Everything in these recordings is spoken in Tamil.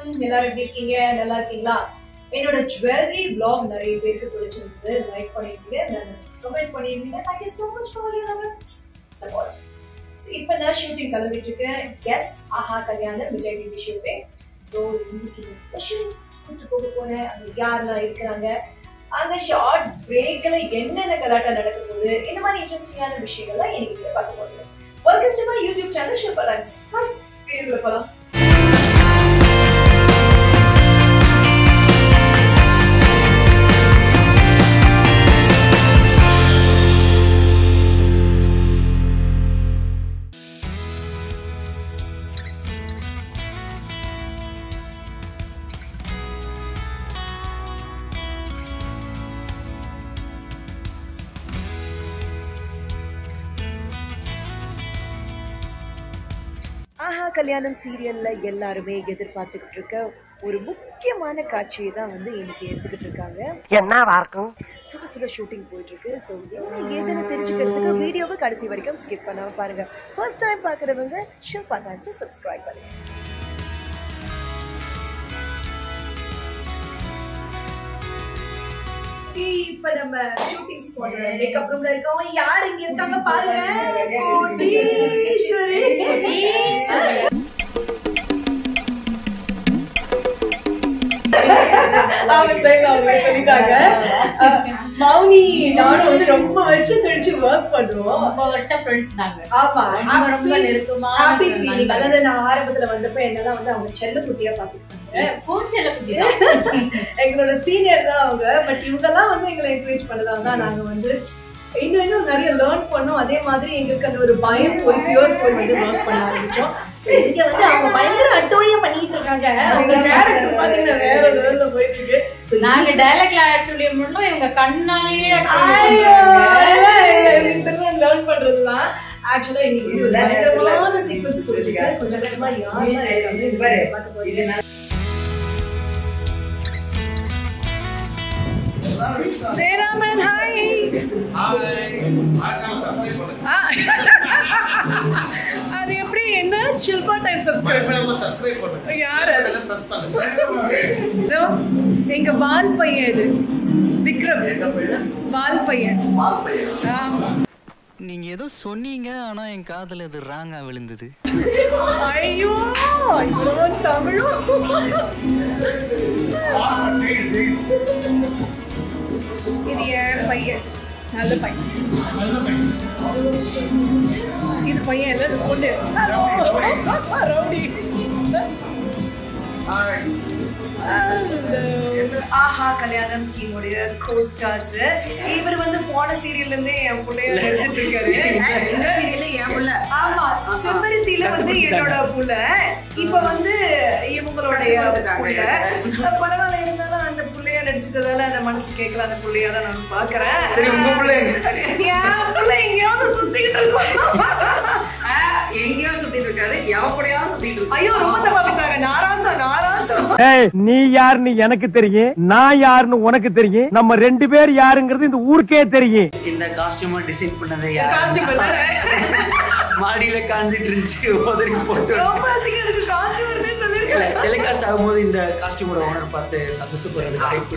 எல்லாரும் எப்படி இருக்கீங்க நல்லா இருக்கீங்களா என்னோட ஜுவல்லரி vlog நிறைய பேருக்கு பிடிச்சிருந்தது லைக் பண்ணிருக்கீங்க கமெண்ட் பண்ணிருக்கீங்க thank you so much for your support இப்போ நான் ஷூட்டிங் கிளம்பிட்டு இருக்கேன் yes Aaha Kalyanam Vijay TV shooting so இன்னைக்கு கொஷின்ஸ் கூட்டு போக போறேன் அங்க யாரெல்லாம் இருக்கிறாங்க அந்த ஷார்ட் பிரேக்ல என்னென்ன கலாட்டா நடக்க போகுது இந்த மாதிரி இன்ட்ரெஸ்டிங்கான விஷயங்கள்லாம் எனக்கு பார்க்க போகிறேன் welcome to my YouTube channel Shilpa life's hi பேருல போலாம் ஆஹா கல்யாணம் சீரியல்ல எல்லாருமே எதிர்பார்த்துக்கிட்டு இருக்க ஒரு முக்கியமான காட்சியை தான் வந்து இன்னைக்கு எடுத்துக்கிட்டு இருக்காங்க என்னவா இருக்கும் சுட சுட ஷூட்டிங் போயிட்டு இருக்கு ஸோ என்ன ஏதுன்னு தெரிஞ்சுக்கிறதுக்கு வீடியோவை கடைசி வரைக்கும் ஸ்கிப் பண்ணாம பாருங்க ஃபர்ஸ்ட் டைம் பார்க்குறவங்க ஷில்பா டைம்ஸை சப்ஸ்கிரைப் பண்ணுங்க இப்ப நம்ம ஷூட்டிங் ஸ்பாட் மேக்கப் ரூம்ல இருக்கோம் யார் இங்க இருக்காங்க பாருங்க கோடீஸ்வரி அவங்க style அவங்களே சொல்லிட்டாங்க அஹ், மௌனி நானும் வந்து ரொம்ப வருஷம் கழிச்சு ஒர்க் பண்றோம் ரொம்ப வருஷம் ஃப்ரெண்ட்ஸ் நாங்க ஆமா ரொம்ப ரொம்ப நெருக்கமான ஹாப்பி ஒரு ஃபீலிங் நண்பர். அதாவது நான் ஆரம்பத்துல வந்தப்ப என்னெல்லாம் வந்து அவங்க செல்ல குட்டியா பாத்துக்கிட்டாங்க பூச்செல்ல குட்டி தான். எங்களோட சீனியர் தான் அவங்க பட் இவங்கெல்லாம் வந்து எங்களை என்கரேஜ் பண்ணதால தான் நாங்க வந்து இன்னும் இன்னும் நிறைய லேர்ன் பண்ணோம் அதே மாதிரி எங்களுக்கு அந்த ஒரு பயம் போய் பியூர் போய் வந்து ஒர்க் பண்ண ஆரம்பிச்சோம் So, இங்க வந்து அவங்க பயங்கர அட்டோழியா பண்ணிட்டு இருக்காங்க அவங்க கேரக்டர் பாத்தீங்கன்னா வேற லெவல்ல போயிட்டு இருக்கு So, நாங்க டைலாக்ல ஆக்சுவலி முன்னும் இவங்க கண்ணாலேயே ஐயோ, இதெல்லாம் learn பண்றதுதான். Actually, இன்னைக்கு ஒரு பயங்கரமான sequence போயிருக்கு. கொஞ்சம் கொஞ்சமா யாரெல்லாம் இருக்காங்க, இது பார்க்க போறீங்க. ஜெயராமன், hi. ஆ. அது எப்படி என்ன ஷில்பா டைம் சப்ஸ்கிரைப் யார் அது? இதோ, எங்க வால் பையன் இது விக்ரம் வால் பையன் ஆமா. நீங்க ஏதோ சொன்னீங்க ஆனா என் காதுல இது ராங்கா விழுந்தது ஐயோ ஐயோ தமிழும் இது என் பையன் நல்ல பையன் இது பையன் இல்ல இது பொண்ணு ரவுடி ஆஹா கல்யாணம் டீமுடைய கோஸ்டார்ஸ் இவர் வந்து போன சீரியல்ல இருந்தே என் பிள்ளைய நடிச்சிட்டு இருக்காரு இந்த சீரியல்ல என் புள்ள ஆமா செம்பருத்தியில வந்து என்னோட புள்ள இப்ப வந்து இவங்களுடைய புள்ள பரவாயில்ல இருந்தாலும் அந்த புள்ளைய நடிச்சிட்டதால அந்த மனசு கேட்கல அந்த புள்ளையா தான் நான் பாக்குறேன் சரி உங்க புள்ள என் புள்ள எங்கேயாவது சுத்திக்கிட்டு இருக்கும் எங்கேயோ சுத்திட்டு இருக்காரு எவ கூடயா சுத்திட்டு இருக்கு ஐயோ ரொம்ப தப்பா பேசுறாங்க நாராசம் நாராசம் ஏய் நீ யாருன்னு எனக்கு தெரியும் நான் யாருன்னு உனக்கு தெரியும் நம்ம ரெண்டு பேர் யாருங்கிறது இந்த ஊருக்கே தெரியும் இந்த காஸ்டியூமா டிசைன் பண்ணது யார் காஸ்டியூம் மாடியில காஞ்சிட்டு இருந்துச்சு உதறி போட்டு ரொம்ப அசிங்கம் இருக்கு காஸ்டியூம் சொல்லிருக்கேன் டெலிகாஸ்ட் ஆகும்போது இந்த காஸ்டியூமோட ஓனர் பார்த்து சந்தோஷப்படுறதுக்கு வாய்ப்பு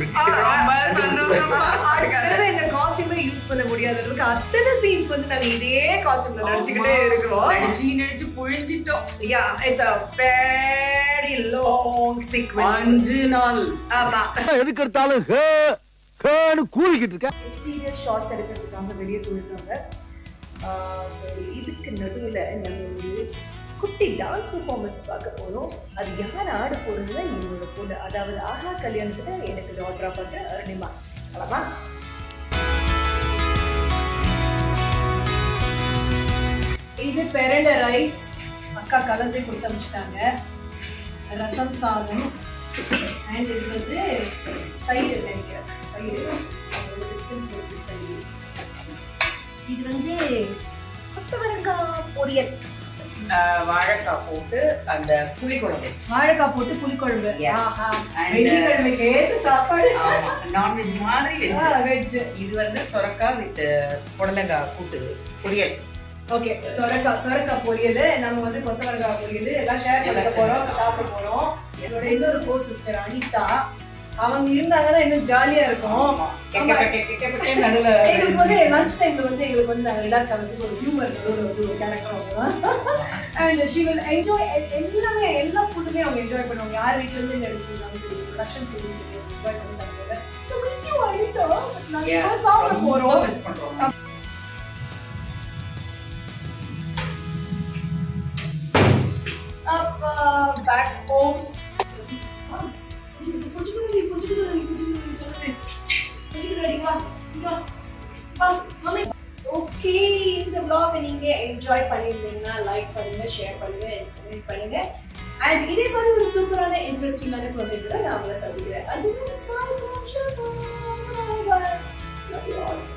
இருக்கு இந்த காஸ்டியூமே யூஸ் பண்ண முடியாத அளவுக்கு அத்தனை சீன்ஸ் வந்து நாங்க இதே காஸ்டியூம்ல நடிச்சுக்கிட்டே இருக்கிறோம் நடிச்சு நடிச்சு புழிஞ்சிட்டோம் Yeah, it's a very long sequence. அஞ்சு நாள் ஆமா. எதுக்கு எடுத்தாலும் ஹே ஹேன்னு கூறிக்கிட்டு இருக்க எக்ஸ்டீரியர் ஷார்ட்ஸ் எடுக்கிறதுக்காக வெளியே போயிருக்காங்க ஆஹ் சரி இதுக்கு நடுவில் நம்ம ஒரு குட்டி டான்ஸ் பெர்ஃபார்மன்ஸ் பார்க்க போறோம் அது யார் ஆட போறதுன்னா என்னோட பொண்ணு அதாவது ஆஹா கல்யாணத்துல எனக்கு டாக்டரா பண்ற அருணிமா அவ்வளவா இது பெரண்ட ரைஸ் அக்கா கலந்து கொடுத்து அமிச்சிட்டாங்க ரசம் சாதம் அண்ட் இது வந்து தயிர் நினைக்கிறேன் தயிர் டிஸ்டன்ஸ் தயிர் இது வந்து கொத்தவரங்காய் பொரியல் ஆஹ் வாழைக்காய் போட்டு அந்த புளி குழம்பு வாழைக்காய் போட்டு புளிக்குழம்பு Yes. ஆஹா. And, வெள்ளிக்கிழமைக்கு ஏத்த சாப்பாடு நான்வெஜ் மாதிரி வெஜ் வெஜ் இது வந்து சொரக்காய் வித் புடலங்காய் கூட்டு பொரியல் ஓகே சொரக்கா சொரக்கா பொரியது நம்ம வந்து கொத்தவரங்காய் பொரியது எல்லாம் ஷேர் பண்ணிக்க போறோம் சாப்பிட போறோம் என்னோட இன்னொரு கோ சிஸ்டர் அனிதா அவங்க இருந்தாங்கன்னா இன்னும் ஜாலியா இருக்கும் ஆமா. எங்களுக்கு வந்து லஞ்ச் டைம்ல வந்து எங்களுக்கு வந்து நாங்க ரிலாக்ஸ் ஆகிறதுக்கு ஒரு ஹியூமர் ஒரு வந்து ஒரு character and she will enjoy எல்லாமே எல்லா ஃபுட்டுமே அவங்க என்ஜாய் பண்ணுவாங்க யார் வீட்ல இருந்து இந்த எடுத்துருந்தாலும் சரி ப்ரொடக்ஷன் ஃபுட்டு சரி என்ஜாய் பண்ணி சாப்பிடுவாங்க ஸோ மிஸ் யூ அனிதா நாங்க இப்போ சாப்பிட போறோம் அப்பா பேக் ஹோம் ஓகே இந்த vlog நீங்க என்ஜாய் பண்ணிருந்தீங்கன்னா லைக் பண்ணுங்க ஷேர் பண்ணுங்க கமெண்ட் பண்ணுங்க அண்ட் இதே மாதிரி ஒரு சூப்பரான இன்ட்ரெஸ்டிங்கான ப்ராஜெக்ட் நான் உங்களை சந்திக்கிறேன் அது